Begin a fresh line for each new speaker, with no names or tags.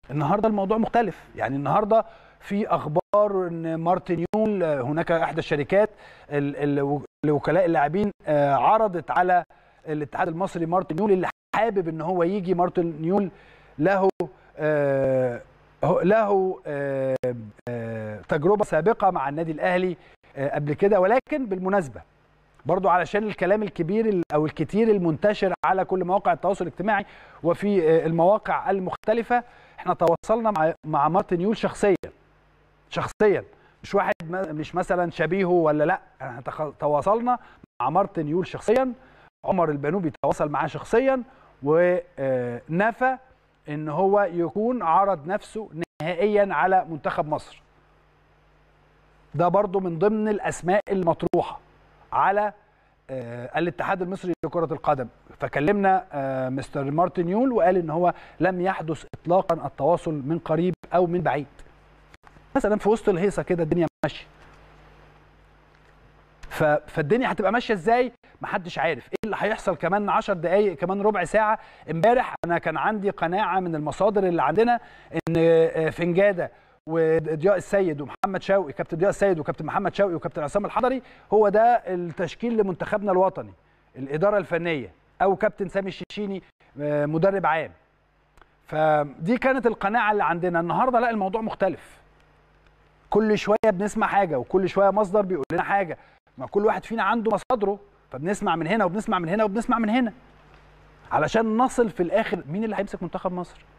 النهارده الموضوع مختلف يعني النهارده في اخبار ان مارتن يول هناك احدى الشركات ال- ال- لوكلاء اللاعبين آه، عرضت على الاتحاد المصري مارتن يول اللي حابب ان هو يجي مارتن يول له آه، هو- له آه، آه، تجربه سابقه مع النادي الاهلي آه، قبل كده ولكن بالمناسبه برضو علشان الكلام الكبير ال- او الكتير المنتشر على كل مواقع التواصل الاجتماعي وفي آه، المواقع المختلفه احنا تواصلنا مع مع مارتن يول شخصيا شخصيا مش واحد ما- مش مثلا شبيهه ولا لا احنا تخ- تواصلنا مع مارتن يول شخصيا عمر البنوبي تواصل معاه شخصيا ونفى ان هو يكون عرض نفسه نهائيا على منتخب مصر ده برضو من ضمن الاسماء المطروحه على آه، الاتحاد المصري لكرة القدم فكلمنا آه، مستر مارتن يول وقال ان هو لم يحدث اطلاقا التواصل من قريب او من بعيد مثلا في وسط الهيصه كده الدنيا ماشيه ف- فالدنيا هتبقى ماشيه ازاي محدش عارف ايه اللي هيحصل كمان 10 دقائق كمان ربع ساعه امبارح انا كان عندي قناعه من المصادر اللي عندنا ان آه، فنجاده وضياء السيد ومحمد شوقي كابتن ضياء السيد وكابتن محمد شوقي وكابتن عصام الحضري هو ده التشكيل لمنتخبنا الوطني الاداره الفنيه او كابتن سامي الشيشيني آه، مدرب عام فدي كانت القناعه اللي عندنا النهارده لا الموضوع مختلف كل شويه بنسمع حاجه وكل شويه مصدر بيقول لنا حاجه ما كل واحد فينا عنده مصادره فبنسمع من هنا وبنسمع من هنا وبنسمع من هنا علشان نصل في الاخر مين اللي هيمسك منتخب مصر